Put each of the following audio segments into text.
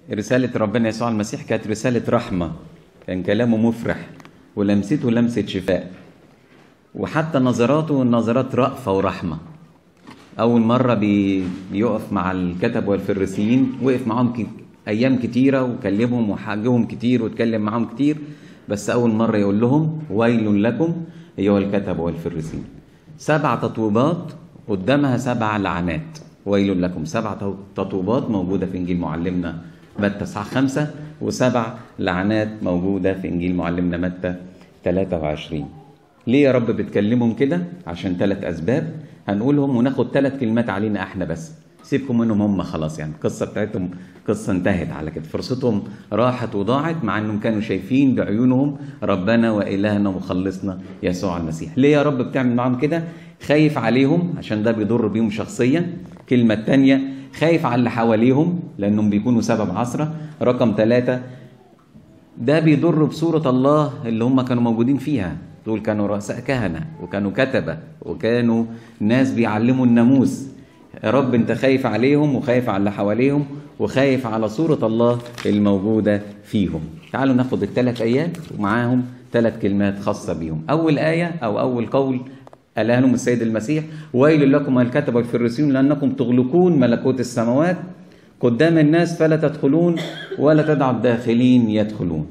رسالة ربنا يسوع المسيح كانت رسالة رحمة كان كلامه مفرح ولمسته لمسة شفاء وحتى نظراته نظرات رأفة ورحمة أول مرة بي- بيقف مع الكتب والفريسيين وقف معاهم ك- أيام كتيرة وكلمهم وحاجهم كتير واتكلم معاهم كتير بس أول مرة يقول لهم ويل لكم أيها الكتب والفريسيين سبع تطويبات قدامها سبع لعنات ويل لكم سبع تطويبات موجودة في إنجيل معلمنا متى صح خمسة وسبع لعنات موجودة في إنجيل معلمنا متى 23 ليه يا رب بتكلمهم كده عشان ثلاث أسباب هنقولهم وناخد ثلاث كلمات علينا احنا بس سيبكم منهم هم خلاص يعني القصة بتاعتهم قصة انتهت على كده فرصتهم راحت وضاعت مع انهم كانوا شايفين بعيونهم ربنا وإلهنا ومخلصنا يسوع المسيح ليه يا رب بتعمل معاهم كده خايف عليهم عشان ده بيضر بيهم شخصيا كلمة تانية خايف على اللي حواليهم لأنهم بيكونوا سبب عصرة رقم ثلاثة ده بيضر بصورة الله اللي هم كانوا موجودين فيها دول كانوا رؤساء كهنة وكانوا كتبة وكانوا ناس بيعلموا الناموس يا رب انت خايف عليهم وخايف على اللي حواليهم وخايف على صورة الله الموجودة فيهم تعالوا ناخد الثلاث آيات ومعاهم ثلاث كلمات خاصة بيهم أول آية أو أول قول قالها لهم السيد المسيح ويل لكم الكتب والفريسيون لأنكم تغلقون ملكوت السماوات قدام الناس فلا تدخلون ولا تدعوا الداخلين يدخلون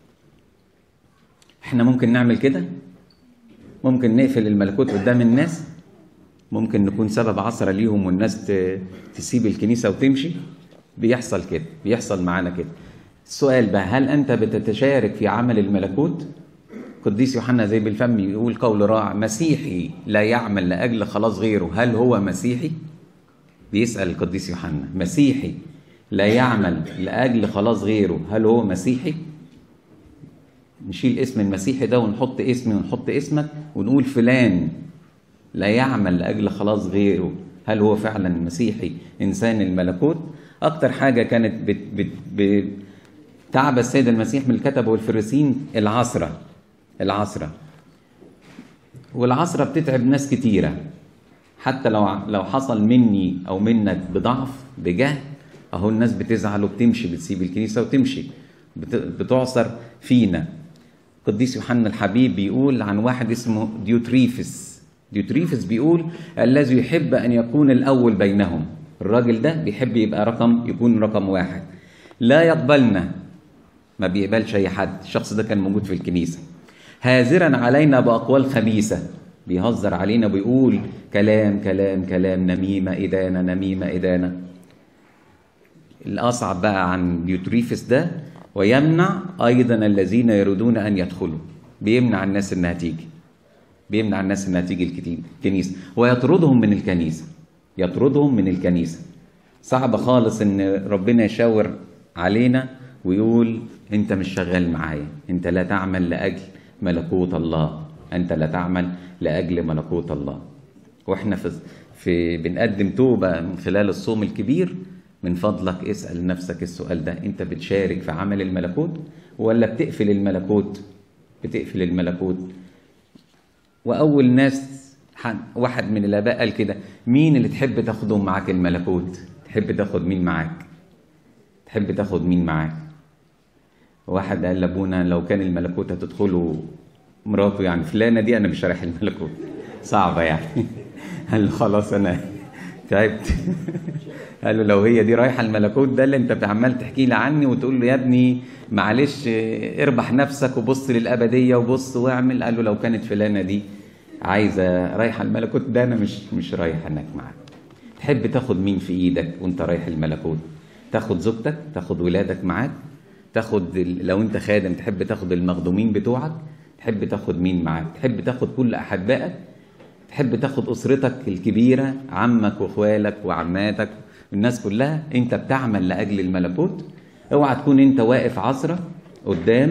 احنا ممكن نعمل كده ممكن نقفل الملكوت قدام الناس ممكن نكون سبب عثرة ليهم والناس ت- تسيب الكنيسة وتمشي بيحصل كده بيحصل معانا كده السؤال بقى هل أنت بتتشارك في عمل الملكوت قديس يوحنا زي بالفم يقول قول رائع مسيحي لا يعمل لأجل خلاص غيره هل هو مسيحي بيسأل القديس يوحنا مسيحي لا يعمل لأجل خلاص غيره هل هو مسيحي نشيل اسم المسيحي ده ونحط اسمي ونحط اسمك ونقول فلان لا يعمل لأجل خلاص غيره هل هو فعلا مسيحي إنسان الملكوت أكتر حاجة كانت بت بت بت تعب السيد المسيح من الكتبة والفريسين العصرة العصرة والعصرة بتتعب ناس كتيرة حتى لو لو حصل مني أو منك بضعف بجهل أهو الناس بتزعل وبتمشي بتسيب الكنيسة وتمشي بت- بتعصر فينا قديس يوحنا الحبيب بيقول عن واحد اسمه ديوتريفس ديوتريفس بيقول الذي يحب أن يكون الأول بينهم الراجل ده بيحب يبقى رقم يكون رقم واحد لا يقبلنا ما بيقبلش أي حد الشخص ده كان موجود في الكنيسة هازرا علينا بأقوال خبيثة بيهزر علينا وبيقول كلام كلام كلام نميمة إدانة نميمة إدانة الأصعب بقى عن ديوتريفس ده ويمنع أيضا الذين يريدون أن يدخلوا بيمنع الناس إنها تيجي بيمنع الناس إنها تيجي الكتي- الكنيسة ويطردهم من الكنيسة يطردهم من الكنيسة صعب خالص إن ربنا يشاور علينا ويقول أنت مش شغال معايا أنت لا تعمل لأجل ملكوت الله أنت لا تعمل لأجل ملكوت الله واحنا في في بنقدم توبه من خلال الصوم الكبير من فضلك اسال نفسك السؤال ده انت بتشارك في عمل الملكوت ولا بتقفل الملكوت بتقفل الملكوت واول ناس حد واحد من الاباء قال كده مين اللي تحب تاخدهم معاك الملكوت تحب تاخد مين معاك تحب تاخد مين معاك واحد قال لابونا لو كان الملكوت هتدخله مراته يعني فلانه دي انا مش رايح الملكوت صعبه يعني قال له خلاص انا تعبت قال له لو هي دي رايحه الملكوت ده اللي انت عمال تحكي لي عني وتقول له يا ابني معلش اربح نفسك وبص للابديه وبص واعمل قال له لو كانت فلانه دي عايزه رايحه الملكوت ده انا مش مش رايح هناك معاك تحب تاخد مين في ايدك وانت رايح الملكوت تاخد زوجتك تاخد ولادك معاك تاخد ال- لو انت خادم تحب تاخد المخدومين بتوعك تحب تاخد مين معاك تحب تاخد كل احبائك تحب تاخد اسرتك الكبيره عمك واخوالك وعماتك الناس كلها انت بتعمل لاجل الملكوت اوعى تكون انت واقف عصره قدام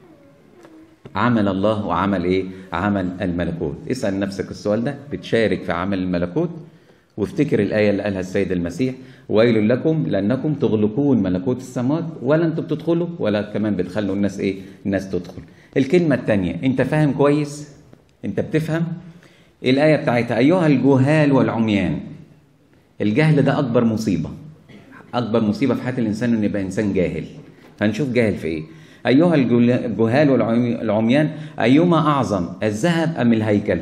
عمل الله وعمل ايه عمل الملكوت اسال نفسك السؤال ده بتشارك في عمل الملكوت وافتكر الايه اللي قالها السيد المسيح ويل لكم لانكم تغلقون ملكوت السماوات ولا انتم بتدخلوا ولا كمان بتخلوا الناس ايه الناس تدخل الكلمه الثانيه انت فاهم كويس انت بتفهم الآية بتاعتها أيها الجهال والعميان الجهل ده أكبر مصيبة اكبر مصيبه في حياه الانسان انه يبقى انسان جاهل فنشوف جاهل في ايه ايها الجل- الجهال والعميان ايما اعظم الذهب ام الهيكل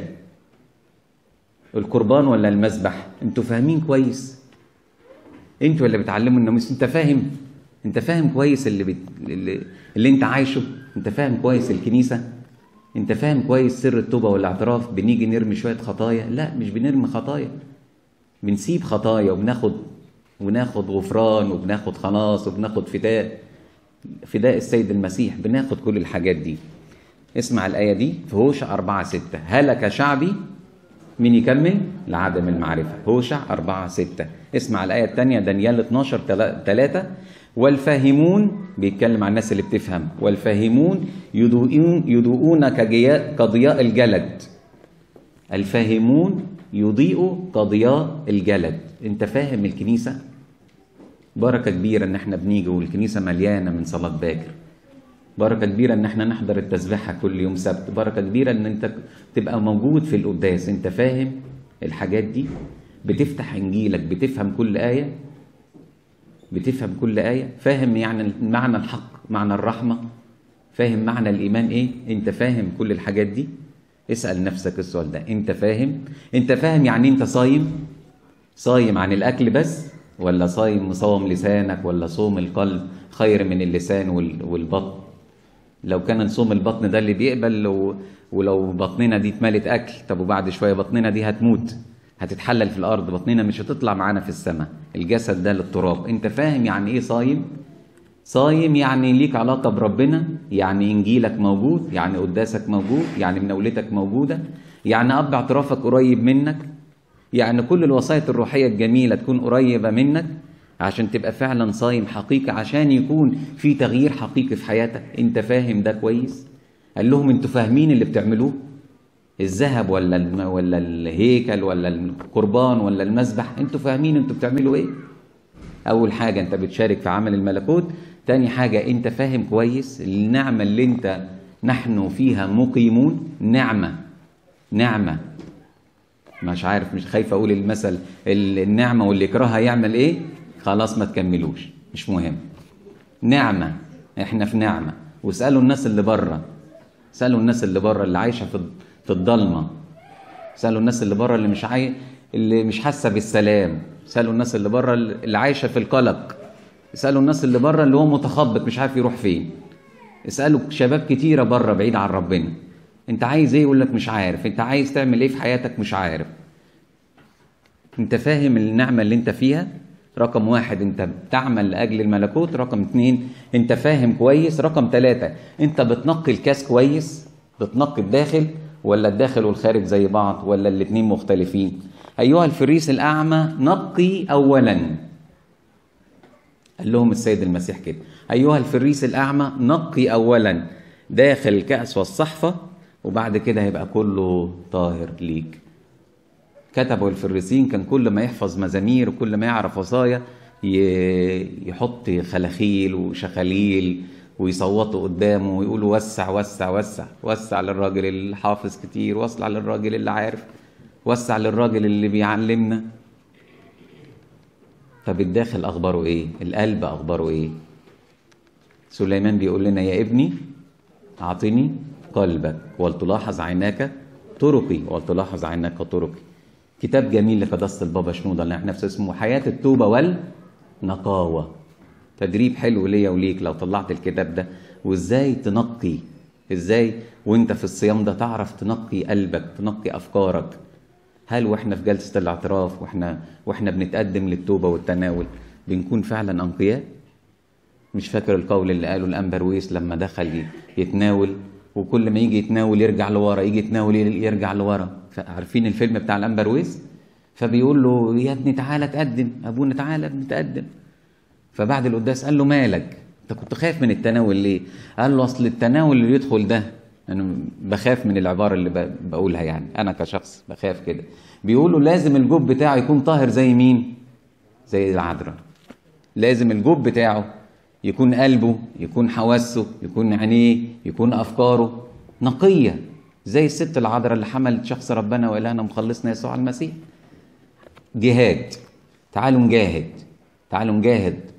القربان ولا المذبح انتوا فاهمين كويس انتوا اللي بتعلموا الناموس انت فاهم انت فاهم كويس اللي, بت... اللي اللي انت عايشه انت فاهم كويس الكنيسه انت فاهم كويس سر التوبه والاعتراف بنيجي نرمي شويه خطايا لا مش بنرمي خطايا بنسيب خطايا وبناخد وناخد غفران وبناخد خلاص وبناخد فداء فداء السيد المسيح بناخد كل الحاجات دي اسمع الآية دي في هوشع أربعة ستة هلك شعبي مين يكمل لعدم المعرفة هوشع أربعة ستة اسمع الآية الثانية دانيال 12 3 والفاهمون بيتكلم عن الناس اللي بتفهم والفاهمون يضوئون يضوءون كجياء كضياء الجلد الفاهمون يضيئوا كضياء الجلد انت فاهم الكنيسة بركة كبيرة ان احنا بنيجي والكنيسة مليانة من صلاة باكر بركة كبيرة ان احنا نحضر التسبيحة كل يوم سبت بركة كبيرة ان انت تبقى موجود في القداس انت فاهم الحاجات دي بتفتح انجيلك بتفهم كل آية بتفهم كل آية فاهم يعني معنى الحق معنى الرحمة فاهم معنى الإيمان إيه أنت فاهم كل الحاجات دي اسأل نفسك السؤال ده أنت فاهم أنت فاهم يعني أنت صايم صايم عن الأكل بس ولا صايم مصوم لسانك ولا صوم القلب خير من اللسان وال- والبطن لو كان صوم البطن ده اللي بيقبل لو ولو بطننا دي اتملت اكل طب وبعد شويه بطننا دي هتموت هتتحلل في الارض بطننا مش هتطلع معانا في السماء الجسد ده للتراب انت فاهم يعني ايه صايم صايم يعني ليك علاقه بربنا يعني انجيلك موجود يعني قداسك موجود يعني مناولتك موجوده يعني اب اعترافك قريب منك يعني كل الوصايا الروحيه الجميله تكون قريبه منك عشان تبقى فعلا صايم حقيقي عشان يكون في تغيير حقيقي في حياتك انت فاهم ده كويس قال لهم انتوا فاهمين اللي بتعملوه الذهب ولا الم... ولا الهيكل ولا القربان ولا المذبح انتوا فاهمين انتوا بتعملوا ايه اول حاجه انت بتشارك في عمل الملكوت تاني حاجه انت فاهم كويس النعمه اللي انت نحن فيها مقيمون نعمه نعمه مش عارف مش خايف اقول المثل ال- النعمه واللي يكرهها يعمل ايه خلاص ما تكملوش مش مهم نعمه احنا في نعمه واسالوا الناس اللي بره اسالوا الناس اللي بره اللي عايشه في في الضلمه اسالوا الناس اللي بره اللي مش عاي... اللي مش حاسه بالسلام اسالوا الناس اللي بره اللي عايشه في القلق اسالوا الناس اللي بره اللي هو متخبط مش عارف يروح فين اسالوا شباب كتيره بره بعيد عن ربنا انت عايز ايه يقول لك مش عارف انت عايز تعمل ايه في حياتك مش عارف انت فاهم النعمه اللي انت فيها رقم واحد انت بتعمل لاجل الملكوت رقم اتنين انت فاهم كويس رقم ثلاثة انت بتنقي الكاس كويس بتنقي الداخل ولا الداخل والخارج زي بعض ولا الاتنين مختلفين ايها الفريس الاعمى نقي اولا قال لهم السيد المسيح كده ايها الفريس الاعمى نقي اولا داخل الكأس والصحفة وبعد كده هيبقى كله طاهر ليك كتبوا الفريسين كان كل ما يحفظ مزامير وكل ما يعرف وصايا ي- يحط خلاخيل وشخاليل ويصوتوا قدامه ويقولوا وسع وسع وسع وسع للراجل اللي حافظ كتير وسع للراجل اللي عارف وسع للراجل اللي بيعلمنا طب الداخل اخباره ايه القلب اخباره ايه سليمان بيقول لنا يا ابني اعطني قلبك ولتلاحظ عيناك طرقي ولتلاحظ عيناك طرقي كتاب جميل لقداسة البابا شنودة اللي احنا نفسه اسمه حياة التوبة والنقاوة تدريب حلو ليا وليك لو طلعت الكتاب ده وازاي تنقي ازاي وانت في الصيام ده تعرف تنقي قلبك تنقي افكارك هل واحنا في جلسة الاعتراف واحنا واحنا بنتقدم للتوبة والتناول بنكون فعلا انقياء مش فاكر القول اللي قاله الانبرويس لما دخل يتناول وكل ما يجي يتناول يرجع لورا يجي يتناول يرجع لورا عارفين الفيلم بتاع الانبرويس فبيقول له يا ابني تعالى تقدم ابونا تعالى نتقدم فبعد القداس قال له مالك انت كنت خايف من التناول ليه قال له اصل التناول اللي يدخل ده انا بخاف من العباره اللي ب- بقولها يعني انا كشخص بخاف كده بيقولوا لازم الجوب بتاعه يكون طاهر زي مين زي العذراء لازم الجوب بتاعه يكون قلبه يكون حواسه يكون عينيه يكون افكاره نقيه زي الست العذراء اللي حملت شخص ربنا والهنا مخلصنا يسوع المسيح جهاد تعالوا نجاهد تعالوا نجاهد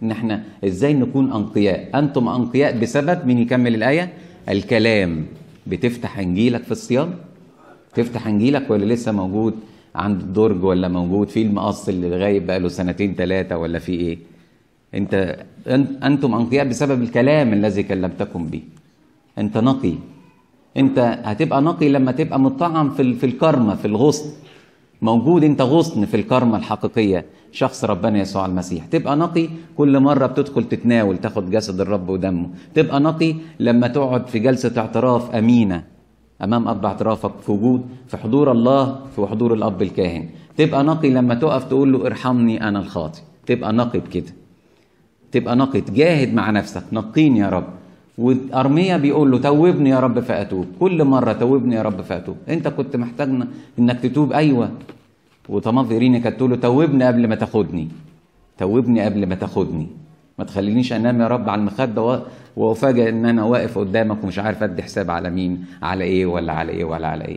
ان احنا ازاي نكون انقياء انتم انقياء بسبب مين يكمل الايه الكلام بتفتح انجيلك في الصيام تفتح انجيلك ولا لسه موجود عند الدرج ولا موجود في المقص اللي غايب بقاله سنتين ثلاثه ولا في ايه انت أن- انتم انقياء بسبب الكلام الذي كلمتكم به انت نقي انت هتبقى نقي لما تبقى مطعم في ال- في الكرمه في الغصن موجود انت غصن في الكرمه الحقيقيه شخص ربنا يسوع المسيح تبقى نقي كل مره بتدخل تتناول تاخد جسد الرب ودمه تبقى نقي لما تقعد في جلسه اعتراف امينه امام اب اعترافك في وجود في حضور الله في حضور الاب الكاهن تبقى نقي لما تقف تقول له ارحمني انا الخاطي تبقى نقي بكده تبقى نقي تجاهد مع نفسك نقيني يا رب وارميا بيقول له توبني يا رب فاتوب كل مره توبني يا رب فاتوب انت كنت محتاج انك تتوب ايوه وطماط ايريني كانت تقول له توبني قبل ما تاخدني توبني قبل ما تاخدني ما تخلينيش انام يا رب على المخده و- وافاجئ ان انا واقف قدامك ومش عارف ادي حساب على مين على ايه ولا على ايه ولا على ايه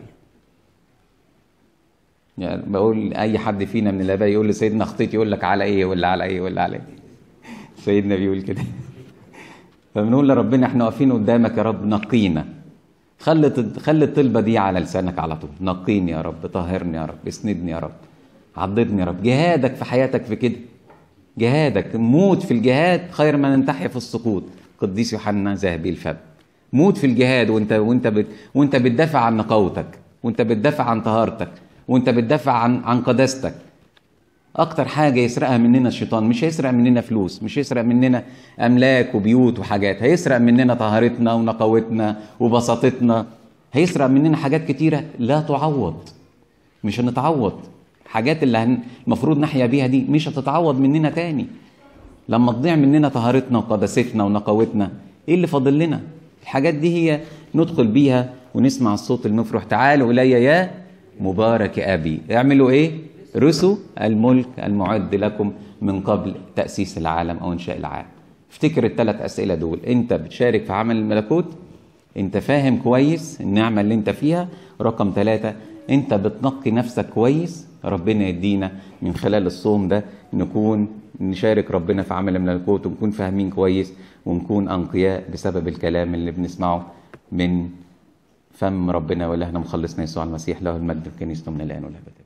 يعني بقول اي حد فينا من الاباء يقول لسيدنا اخطيت يقول لك على ايه ولا على ايه ولا على ايه سيدنا بيقول كده فبنقول لربنا احنا واقفين قدامك يا رب نقينا خلي خلي الطلبه دي على لسانك على طول نقيني يا رب طهرني يا رب اسندني يا رب عضدني يا رب جهادك في حياتك في كده جهادك موت في الجهاد خير من ان تحيا في السقوط قديس يوحنا ذهبي الفم موت في الجهاد وانت وانت بت وانت بتدافع عن نقاوتك وانت بتدافع عن طهارتك وانت بتدافع عن عن قداستك اكتر حاجه يسرقها مننا الشيطان مش هيسرق مننا فلوس مش هيسرق مننا املاك وبيوت وحاجات هيسرق مننا طهارتنا ونقاوتنا وبساطتنا هيسرق مننا حاجات كتيره لا تعوض مش هنتعوض حاجات اللي هن... المفروض نحيا بيها دي مش هتتعوض مننا تاني لما تضيع مننا طهارتنا وقداستنا ونقاوتنا ايه اللي فاضل لنا الحاجات دي هي ندخل بيها ونسمع الصوت المفرح تعالوا الي يا مبارك ابي اعملوا ايه رثوا الملك المعد لكم من قبل تاسيس العالم او انشاء العالم افتكر الثلاث اسئله دول انت بتشارك في عمل الملكوت انت فاهم كويس النعمه اللي انت فيها رقم ثلاثة انت بتنقي نفسك كويس ربنا يدينا من خلال الصوم ده نكون نشارك ربنا في عمل الملكوت ونكون فاهمين كويس ونكون انقياء بسبب الكلام اللي بنسمعه من فم ربنا والهنا مخلصنا يسوع المسيح له المجد في كنيسته من الان والابد